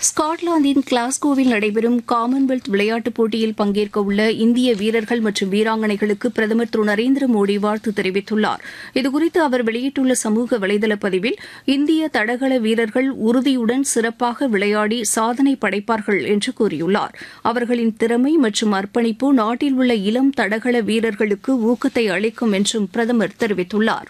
ஸ்காட்லாந்தின் கிளாஸ்கோவில் நடைபெறும் காமன்வெல்த் விளையாட்டுப் போட்டியில் பங்கேற்க உள்ள இந்திய வீரர்கள் மற்றும் வீராங்கனைகளுக்கு பிரதமர் திரு நரேந்திர மோடி வாழ்த்து தெரிவித்துள்ளார் இதுகுறித்து அவர் வெளியிட்டுள்ள சமூக வலைதள பதிவில் இந்திய தடகள வீரர்கள் உறுதியுடன் சிறப்பாக விளையாடி சாதனை படைப்பார்கள் என்று கூறியுள்ளார் அவர்களின் திறமை மற்றும் அர்ப்பணிப்பு நாட்டில் உள்ள இளம் தடகள வீரர்களுக்கு ஊக்கத்தை அளிக்கும் என்றும் பிரதமர் தெரிவித்துள்ளார்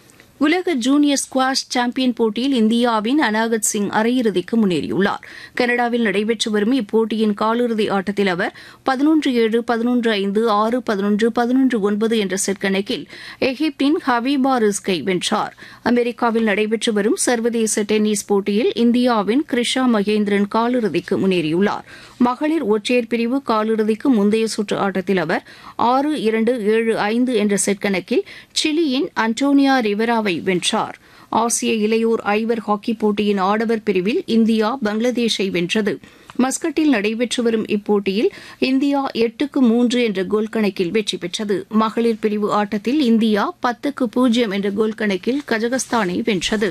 உலக ஜூனியர் ஸ்குவாஷ் சாம்பியன் போட்டியில் இந்தியாவின் அனாகத் சிங் அரையிறுதிக்கு முன்னேறியுள்ளார் கனடாவில் நடைபெற்று வரும் இப்போட்டியின் காலிறுதி ஆட்டத்தில் அவர் பதினொன்று ஏழு பதினொன்று ஐந்து ஆறு பதினொன்று பதினொன்று ஒன்பது என்ற செட் கணக்கில் எகிப்தின் ஹபீபா ரிஸ்கை வென்றார் அமெரிக்காவில் நடைபெற்று வரும் சர்வதேச டென்னிஸ் போட்டியில் இந்தியாவின் கிருஷா மகேந்திரன் காலிறுதிக்கு முன்னேறியுள்ளார் மகளிர் ஒற்றையர் பிரிவு காலிறுதிக்கு முந்தைய சுற்று ஆட்டத்தில் அவர் ஆறு இரண்டு ஏழு ஐந்து என்ற செட் கணக்கில் சிலியின் அன்டோனியா ரிவராவை வென்றார் ஆசிய இளையோர் ஐவர் ஹாக்கி போட்டியின் ஆடவர் பிரிவில் இந்தியா பங்களாதேஷை வென்றது மஸ்கட்டில் நடைபெற்று வரும் இப்போட்டியில் இந்தியா எட்டுக்கு மூன்று என்ற கோல் கணக்கில் வெற்றி பெற்றது மகளிர் பிரிவு ஆட்டத்தில் இந்தியா பத்துக்கு பூஜ்ஜியம் என்ற கோல் கணக்கில் கஜகஸ்தானை வென்றது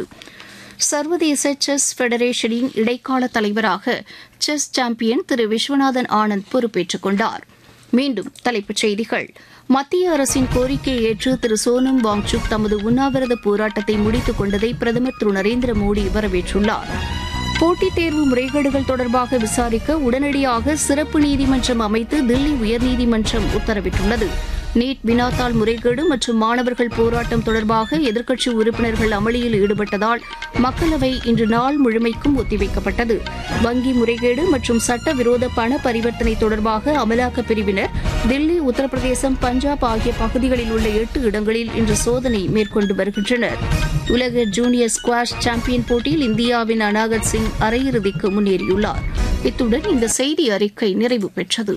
சர்வதேச செஸ் ஃபெடரேஷனின் இடைக்கால தலைவராக செஸ் சாம்பியன் திரு விஸ்வநாதன் ஆனந்த் பொறுப்பேற்றுக் கொண்டார் மீண்டும் தலைப்புச் செய்திகள் மத்திய அரசின் கோரிக்கையை ஏற்று திரு சோனம் வாங்சுக் தமது உண்ணாவிரத போராட்டத்தை முடித்துக் கொண்டதை பிரதமர் திரு நரேந்திர மோடி வரவேற்றுள்ளார் போட்டித் தேர்வு முறைகேடுகள் தொடர்பாக விசாரிக்க உடனடியாக சிறப்பு நீதிமன்றம் அமைத்து தில்லி உயர்நீதிமன்றம் உத்தரவிட்டுள்ளது நீட் வினாத்தாள் முறைகேடு மற்றும் மாணவர்கள் போராட்டம் தொடர்பாக எதிர்க்கட்சி உறுப்பினர்கள் அமளியில் ஈடுபட்டதால் மக்களவை இன்று நாள் முழுமைக்கும் ஒத்திவைக்கப்பட்டது வங்கி முறைகேடு மற்றும் சட்டவிரோத பண பரிவர்த்தனை தொடர்பாக அமலாக்கப் பிரிவினர் தில்லி உத்தரப்பிரதேசம் பஞ்சாப் ஆகிய பகுதிகளில் உள்ள எட்டு இடங்களில் இன்று சோதனை மேற்கொண்டு வருகின்றனர் உலக ஜூனியர் ஸ்குவாஷ் சாம்பியன் போட்டியில் இந்தியாவின் அனாகத் சிங் அரையிறுதிக்கு முன்னேறியுள்ளார் இத்துடன் இந்த செய்தி அறிக்கை நிறைவு பெற்றது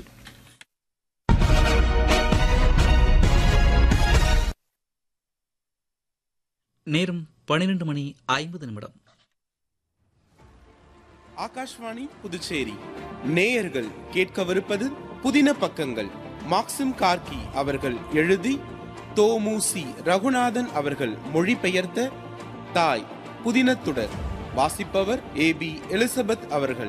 நேரம் பன்னிரண்டு மணி ஐம்பது நிமிடம் ஆகாஷ்வாணி புதுச்சேரி நேயர்கள் கேட்கவிருப்பது புதின பக்கங்கள் மாக்சிம் கார்கி அவர்கள் எழுதி தோமுசி ரகுநாதன் அவர்கள் மொழிபெயர்த்த தாய் புதினத்துடர் வாசிப்பவர் ஏ பி எலிசபெத் அவர்கள்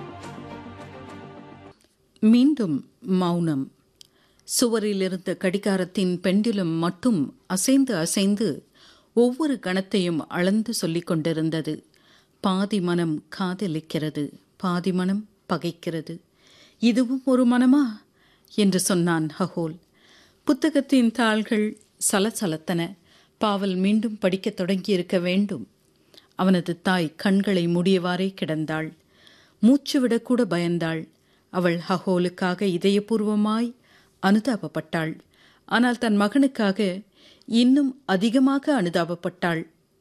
மீண்டும் மௌனம் சுவரில் இருந்த கடிகாரத்தின் பெண்டிலும் மட்டும் அசைந்து அசைந்து ஒவ்வொரு கணத்தையும் அளந்து சொல்லிக் கொண்டிருந்தது பாதி மனம் காதலிக்கிறது பாதி மனம் பகைக்கிறது இதுவும் ஒரு மனமா என்று சொன்னான் ஹகோல் புத்தகத்தின் தாள்கள் சலசலத்தன பாவல் மீண்டும் படிக்கத் தொடங்கியிருக்க வேண்டும் அவனது தாய் கண்களை மூடியவாறே கிடந்தாள் மூச்சு விடக்கூட பயந்தாள் அவள் ஹகோலுக்காக இதயபூர்வமாய் அனுதாபப்பட்டாள் ஆனால் தன் மகனுக்காக இன்னும் அதிகமாக அனுதாபப்பட்டாள்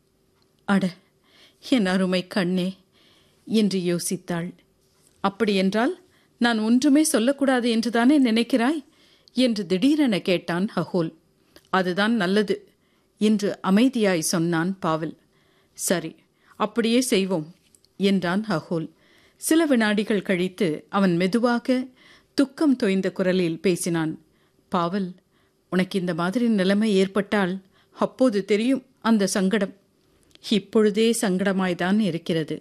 அட என் அருமை கண்ணே என்று யோசித்தாள் அப்படியென்றால் நான் ஒன்றுமே சொல்லக்கூடாது என்றுதானே நினைக்கிறாய் என்று திடீரென கேட்டான் ஹகோல் அதுதான் நல்லது என்று அமைதியாய் சொன்னான் பாவல் சரி அப்படியே செய்வோம் என்றான் ஹகோல் சில வினாடிகள் கழித்து அவன் மெதுவாக துக்கம் தோய்ந்த குரலில் பேசினான் பாவல் உனக்கு இந்த மாதிரி நிலைமை ஏற்பட்டால் அப்போது தெரியும் அந்த சங்கடம் இப்பொழுதே சங்கடமாய்தான் இருக்கிறது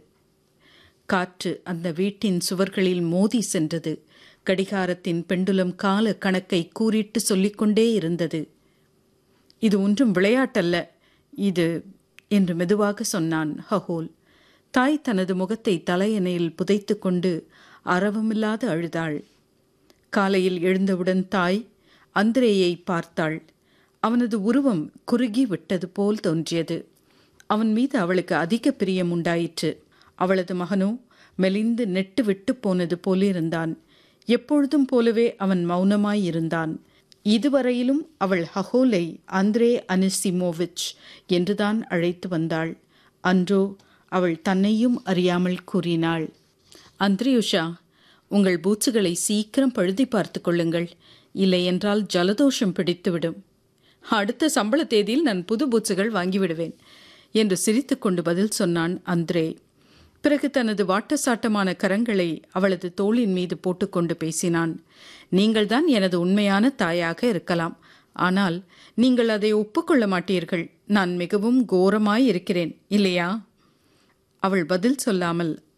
காற்று அந்த வீட்டின் சுவர்களில் மோதி சென்றது கடிகாரத்தின் பெண்டுலம் கால கணக்கை கூறிட்டு சொல்லிக்கொண்டே இருந்தது இது ஒன்றும் விளையாட்டல்ல இது என்று மெதுவாக சொன்னான் ஹகோல் தாய் தனது முகத்தை தலையணையில் புதைத்து கொண்டு அரவமில்லாது அழுதாள் காலையில் எழுந்தவுடன் தாய் அந்திரேயை பார்த்தாள் அவனது உருவம் குறுகி விட்டது போல் தோன்றியது அவன் மீது அவளுக்கு அதிக பிரியம் உண்டாயிற்று அவளது மகனோ மெலிந்து நெட்டு விட்டு போனது போலிருந்தான் எப்பொழுதும் போலவே அவன் மௌனமாய் இருந்தான் இதுவரையிலும் அவள் ஹகோலை அந்திரே அனிசிமோவிச் என்றுதான் அழைத்து வந்தாள் அன்றோ அவள் தன்னையும் அறியாமல் கூறினாள் அந்திரியுஷா உங்கள் பூச்சுகளை சீக்கிரம் பழுதி பார்த்து கொள்ளுங்கள் இல்லையென்றால் ஜலதோஷம் பிடித்துவிடும் அடுத்த சம்பள தேதியில் நான் புது பூச்சுகள் வாங்கிவிடுவேன் என்று சிரித்துக்கொண்டு பதில் சொன்னான் அந்திரே பிறகு தனது வாட்டசாட்டமான கரங்களை அவளது தோளின் மீது போட்டுக்கொண்டு பேசினான் நீங்கள்தான் எனது உண்மையான தாயாக இருக்கலாம் ஆனால் நீங்கள் அதை ஒப்புக்கொள்ள மாட்டீர்கள் நான் மிகவும் கோரமாய் இருக்கிறேன் இல்லையா அவள் பதில் சொல்லாமல்